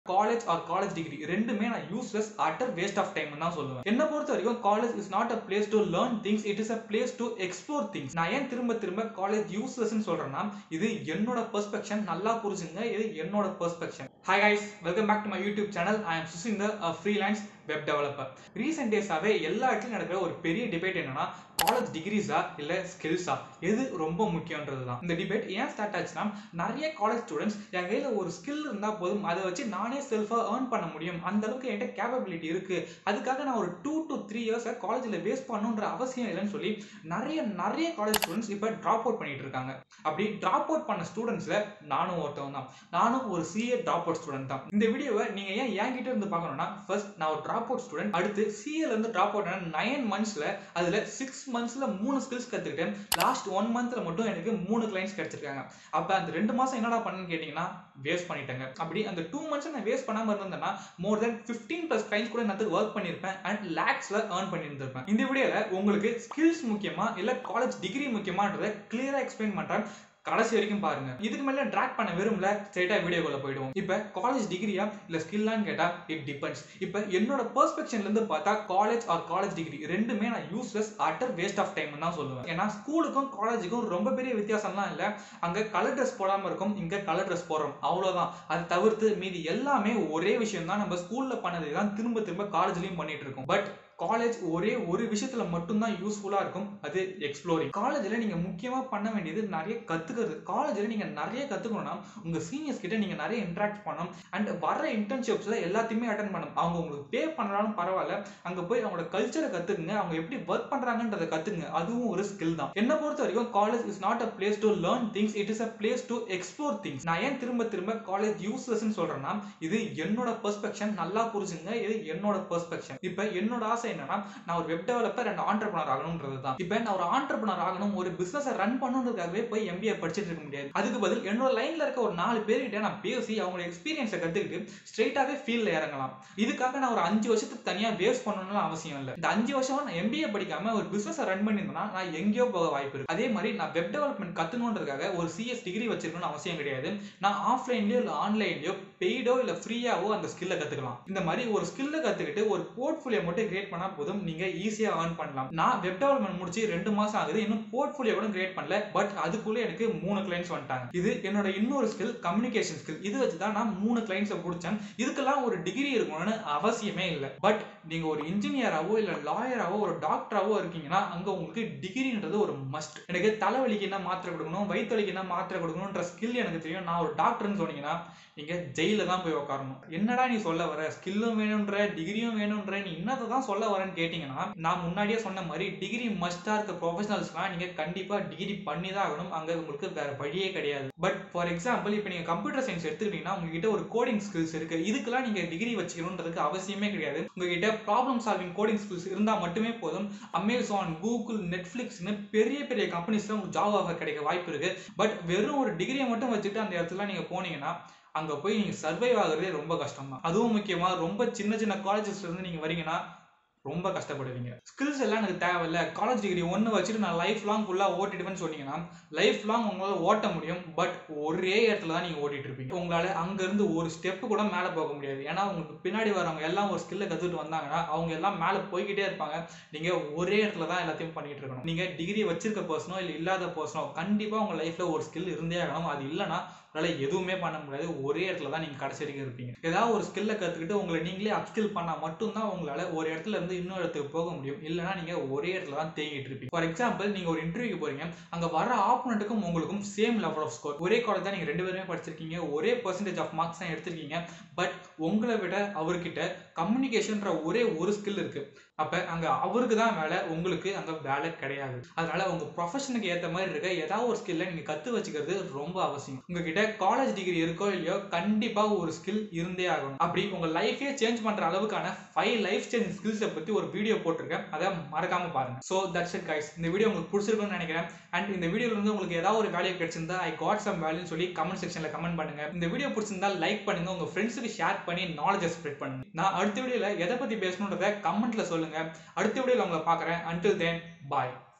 college or college degree ரெண்டுமே நான் useless utter waste of time தான் சொல்லுவேன் என்ன பொறுத்த வரைக்கும் college is not a place to learn things it is a place to explore things நான் ஏன் திரும்ப திரும்ப காலேஜ் யூஸ்லெஸ்னு சொல்றேன்னா இது என்னோட பெர்ஸ்பெக்ஷன் நல்லா புரிஞ்சுங்க இது என்னோட perspective hi guys welcome back to my YouTube channel I am Suchindar freelance web developer recent டேஸாவே எல்லா இடத்துலையும் நடக்கிற ஒரு பெரிய டிபேட் என்னன்னா காலேஜ் டிகிரிஸா இல்ல ஸ்கில்ஸா எது ரொம்ப முக்கியன்றது தான் இந்த டிபேட் ஏன் ஸ்டார்ட் ஆச்சுன்னா நிறைய காலேஜ் ஸ்டூடெண்ட்ஸ் என் கையில ஒரு ஸ்கில் இருந்தா போதும் அதை வச்சு நானே செல்ஃபா ஏர்ன் பண்ண முடியும் அந்த அளவுக்கு என்கிட்ட கேப்பபிலிட்டி இருக்கு அதுக்காக நான் ஒரு டூ டு த்ரீ இயர்ஸை காலேஜில் வேஸ்ட் பண்ணணுன்ற அவசியம் இல்லைன்னு சொல்லி நிறைய நிறைய காலேஜ் ஸ்டூடெண்ட்ஸ் இப்போ ட்ராப் அவுட் பண்ணிட்டு இருக்காங்க அப்படி ட்ராப் அவுட் பண்ண ஸ்டூடெண்ட்ஸ்ல நானும் ஒருத்தவன் தான் நானும் ஒரு சிஏ ட்ராப் அவுட் ஸ்டூடெண்ட் தான் இந்த வீடியோவை நீங்க ஏன் என்கிட்ட இருந்து பார்க்கணும்னா ஃபர்ஸ்ட் நான் ஒரு ட்ராப் அவுட் ஸ்டூடெண்ட் அடுத்து சிஏல இருந்து ட்ராப் அவுட் ஆன நைன் மந்த்ஸ்ல அதுல சிக்ஸ் மந்த்ஸ்ல மூணு ஸ்கில்ஸ் கத்துக்கிட்டேன் லாஸ்ட் ஒன் மந்த்ல மட்டும் எனக்கு மூணு கிளைண்ட்ஸ் கிடைச்சிருக்காங்க அப்ப அந்த ரெண்டு மாசம் என்னடா பண்ணேன்னு கேட்டீங்கன்னா வேஸ்ட் பண்ணிட்டேங்க அப்படி அந்த டூ மந்த்ஸ் நான் வேஸ்ட் பண்ணாம இருந்தேன்னா more then fifteen plus clients கூட நான் ஒர்க் பண்ணியிருப்பேன் அண்ட் லேக்ஸ்ல ஏர்ன் பண்ணியிருந்திருப்பேன் இந்த வீடியோல உங்களுக்கு ஸ்கில்ஸ் முக்கியமா இல்ல காலேஜ் டிகிரி முக்கியமான்றதை கிளியரா எக்ஸ்பிளைன் பண்றேன் கடைசி வரைக்கும் பாருங்க இதுக்கு மேல ட்ராக் பண்ண விரும்பல ஸ்ட்ரைட்டா வீடியோக்குள்ள போயிடுவோம் இப்ப காலேஜ் டிகிரியா இல்ல ஸ்கில்லான்னு கேட்டா இட் டிபெண்ட்ஸ் இப்ப என்னோட பெர்ஸ்பெக்ஷன்ல இருந்து பார்த்தா காலேஜ் ஆர் காலேஜ் டிகிரி ரெண்டுமே நான் useless utter waste of time தான் சொல்லுவேன் ஏன்னா ஸ்கூலுக்கும் காலேஜுக்கும் ரொம்ப பெரிய வித்தியாசம்லாம் இல்ல அங்க கலர் ட்ரெஸ் போடாம இருக்கும் இங்க கலர் ட்ரெஸ் போடுறோம் அவ்வளவுதான் அதை தவிர்த்து மீதி எல்லாமே ஒரே விஷயம் தான் நம்ம ஸ்கூல்ல பண்ணதை தான் திரும்ப திரும்ப காலேஜ்லயும் பண்ணிட்டு இருக்கோம் பட் காலேஜ் ஒரே ஒரு விஷயத்துல மட்டும்தான் யூஸ்ஃபுல்லா இருக்கும் அது எக்ஸ்ப்ளோரிங் காலேஜ்ல நீங்க முக்கியமா பண்ண வேண்டியது நிறைய கத்துக்கிறது காலேஜ்ல நீங்க நிறைய கத்துக்கணும்னா உங்க சீனியர்ஸ் கிட்ட நீங்க நிறைய இன்ட்ராக்ட் பண்ணணும் அண்ட் வர இன்டர்ன்ஷிப்ஸ்ல எல்லாத்தையுமே அட்டன் பண்ணணும் அவங்க உங்களுக்கு பே பண்ணாலும் பரவாயில்ல அங்க போய் அவங்களோட கல்ச்சரை கத்துக்குங்க அவங்க எப்படி ஒர்க் பண்றாங்கன்றதை கத்துங்க அதுவும் ஒரு ஸ்கில் தான் என்ன பொறுத்த வரைக்கும் college is not a place to learn things it is a place to explore things நான் ஏன் திரும்ப திரும்ப காலேஜ் யூஸ்லெஸ்ன்னு சொல்றேன்னா இது என்னோட பெர்ஸ்பெக்ஷன் நல்லா புரிஞ்சுங்க இது என்னோட பெர்ஸ்பெக்ஷன் இப்ப என்னோட ஆசை என்னன்னா நான் ஒரு வெப் டெவலப்பர் அண்ட் ஆண்டர்பனர் ஆகணும்ன்றது தான் இப்போ நான் ஒரு ஆண்டர்பனர் ஆகணும் ஒரு பிசினஸ் ரன் பண்ணணுன்றதுக்காகவே போய் எம்பிஏ படிச்சுட்டு இருக்க முடியாது அதுக்கு பதில் என்னோட லைன்ல இருக்க ஒரு நாலு பேர்கிட்ட நான் பேசி அவங்களோட எக்ஸ்பீரியன்ஸை கத்துக்கிட்டு ஸ்ட்ரெயிட்டாவே ஃபீல்ட்ல இறங்கலாம் இதுக்காக நான் ஒரு அஞ்சு வருஷத்துக்கு தனியா வேஸ்ட் பண்ணணும்னு அவசியம் இல்லை இந்த அஞ்சு வருஷமா நான் எம்பிஏ படிக்காம ஒரு பிசினஸ் ரன் பண்ணியிருந்தேன்னா நான் எங்கேயோ போக வாய்ப்பு இருக்கு அதே மாதிரி நான் வெப் டெவலப்மெண்ட் கத்துணுன்றதுக்காக ஒரு சிஎஸ் டிகிரி வச்சிருக்கணும்னு அவசியம் கிடையாது நான் ஆஃப்லைன்லயோ இல்லை ஆன்லைன்லயோ பெய்டோ இல்லை ஃப்ரீயாவோ அந்த ஸ்கில்லை கத்துக்கலாம் இந்த மாதிரி ஒரு ஸ்கில்லை கத்துக்கிட்டு ஒரு போர்ட்ஃபோலியோ மட்டும் கிரியேட் பண்ணா போதும் நீங்க ஈஸியா ஏர்ன் பண்ணலாம் நான் வெப் டெவலப்மெண்ட் முடிச்சு ரெண்டு மாசம் ஆகுது இன்னும் போர்ட்ஃபோலியோ கூட கிரியேட் பண்ணல பட் அதுக்குள்ள எனக்கு மூணு கிளைண்ட்ஸ் வந்துட்டாங்க இது என்னோட இன்னொரு ஸ்கில் கம்யூனிகேஷன் ஸ்கில் இது வச்சு தான் நான் மூணு கிளைண்ட்ஸை பிடிச்சேன் இதுக்கெல்லாம் ஒரு டிகிரி இருக்கணும்னு அவசியமே இல்லை பட் நீங்க ஒரு இன்ஜினியராவோ இல்ல லாயராவோ ஒரு டாக்டராவோ இருக்கீங்கன்னா அங்க உங்களுக்கு டிகிரின்றது ஒரு மஸ்ட் எனக்கு தலைவலிக்கு என்ன மாத்திரை கொடுக்கணும் வயிற்றுவலிக்கு என்ன மாத்திரை கொடுக்கணும்ன்ற ஸ்கில் எனக்கு தெரியும் நான் ஒரு டாக்டர்னு சொன்னீங்கன்னா நீங்க ஜெயில தான் போய் உட்காரணும் என்னடா நீ சொல்ல வர ஸ்கில்லும் வேணும்ன்ற டிகிரியும் வேணும்ன்ற நீ என்னத்தை தான் சொல்ல வரேன்னு கேட்டீங்கன்னா நான் முன்னாடியே சொன்ன மாதிரி டிகிரி மஸ்டா இருக்க ப்ரொஃபஷனல்ஸ்லாம் நீங்க கண்டிப்பா டிகிரி பண்ணி தான் ஆகணும் அங்க உங்களுக்கு வேற வழியே கிடையாது பட் ஃபார் எக்ஸாம்பிள் இப்போ நீங்க கம்ப்யூட்டர் சயின்ஸ் எடுத்துக்கிட்டீங்கன்னா உங்ககிட்ட ஒரு கோடிங் ஸ்கில்ஸ் இருக்கு இதுக்கெல்லாம் நீங்க டிகிரி வச்சுக்கணுன்றதுக்கு அவசியமே கிடையாது உங்ககிட்ட ப்ராப்ளம் சால்விங் கோடிங் ஸ்கில்ஸ் இருந்தா மட்டுமே போதும் அமேசான் கூகுள் நெட்ஃபிளிக்ஸ்னு பெரிய பெரிய கம்பெனிஸ்ல உங்களுக்கு ஜாப் ஆஃபர் கிடைக்க வாய்ப்பு இருக்கு பட் வெறும் ஒரு டிகிரியை மட்டும் வச்சுட்டு அந்த இடத்துல நீங்க போனீங்கன்னா அங்க போய் நீங்க சர்வைவ் ஆகுறதே ரொம்ப கஷ்டம் தான் அதுவும் முக்கியமா ரொம்ப சின்ன சின்ன காலேஜஸ்ல இருந்து நீங்க வரீங்கன்னா ரொம்ப கஷ்டப்படுவீங்க ஸ்கில்ஸ் எல்லாம் எனக்கு தேவையில்ல காலேஜ் டிகிரி ஒன்று வச்சுட்டு நான் லைஃப் லாங் ஃபுல்லாக ஓட்டிடுவேன்னு சொன்னீங்கன்னா லைஃப் லாங் உங்களால் ஓட்ட முடியும் பட் ஒரே இடத்துல தான் நீங்கள் ஓட்டிட்டு இருப்பீங்க உங்களால் அங்கேருந்து ஒரு ஸ்டெப்பு கூட மேலே போக முடியாது ஏன்னா உங்களுக்கு பின்னாடி வரவங்க எல்லாம் ஒரு ஸ்கில்லை கற்றுட்டு வந்தாங்கன்னா அவங்க எல்லாம் மேலே போய்கிட்டே இருப்பாங்க நீங்கள் ஒரே இடத்துல தான் எல்லாத்தையும் பண்ணிட்டு இருக்கணும் நீங்கள் டிகிரி வச்சிருக்க பர்சனோ இல்லை இல்லாத பர்சனோ கண்டிப்பாக உங்கள் லைஃப்பில் ஒரு ஸ்கில் இருந்தே ஆகணும் அது இல்லைன்னா உங்களால் எதுவுமே பண்ண முடியாது ஒரே இடத்துல தான் நீங்கள் கடைசி வரைக்கும் இருப்பீங்க ஏதாவது ஒரு ஸ்கில்லை கற்றுக்கிட்டு உங்களை நீங்களே அப்ஸ்கில் பண்ணால் மட்டும்தான் உங்களால் ஒரு இடத்துல இருந்து இன்னொரு இடத்துக்கு போக முடியும் இல்லைனா நீங்கள் ஒரே இடத்துல தான் தேங்கிட்டு இருப்பீங்க ஃபார் எக்ஸாம்பிள் நீங்கள் ஒரு இன்டர்வியூக்கு போறீங்க அங்கே வர ஆப்போனண்ட்டுக்கும் உங்களுக்கும் சேம் லெவல் ஆஃப் ஸ்கோர் ஒரே காலேஜ் தான் நீங்கள் ரெண்டு பேருமே படிச்சிருக்கீங்க ஒரே பர்சன்டேஜ் ஆஃப் மார்க்ஸ் தான் எடுத்திருக்கீங்க பட் உங்களை விட அவர்கிட்ட கம்யூனிகேஷன்ற ஒரே ஒரு ஸ்கில் இருக்கு அப்ப அங்க அவருக்கு தான் வேலை உங்களுக்கு அங்க வேலை கிடையாது அதனால உங்க ப்ரொஃபஷனுக்கு ஏத்த மாதிரி இருக்க ஏதாவது ஒரு ஸ்கில்ல நீங்க கத்து வச்சுக்கிறது ரொம்ப அவசியம் உங்ககிட்ட காலேஜ் டிகிரி இருக்கோ இல்லையோ கண்டிப்பா ஒரு ஸ்கில் இருந்தே ஆகணும் அப்படி உங்க லைஃபே சேஞ்ச் பண்ற அளவுக்கான ஃபைவ் லைஃப் சேஞ்ச் ஸ்கில்ஸை பத்தி ஒரு வீடியோ போட்டிருக்கேன் அதை மறக்காம பாருங்க ஸோ தட்ஸ் இட் கைஸ் இந்த வீடியோ உங்களுக்கு பிடிச்சிருக்கும்னு நினைக்கிறேன் அண்ட் இந்த வீடியோல இருந்து உங்களுக்கு ஏதாவது ஒரு வேல்யூ கிடைச்சிருந்தா ஐ காட் சம் வேல்யூன்னு சொல்லி கமெண்ட் செக்ஷன்ல கமெண்ட் பண்ணுங்க இந்த வீடியோ பிடிச்சிருந்தா லைக் பண்ணுங்க உங்க ஃப்ரெண்ட்ஸுக்கு ஷேர் பண்ணி நாலேஜ் ஸ்ப்ரெட் பண்ணுங்க நான் அடுத்த வீடியோல எதை பத்தி பேசணுன்றத கமெண்ட்ல சொல்லுங்க அடுத்த வீடியோல உங்களை பார்க்குறேன் அன்டில் தென் பாய்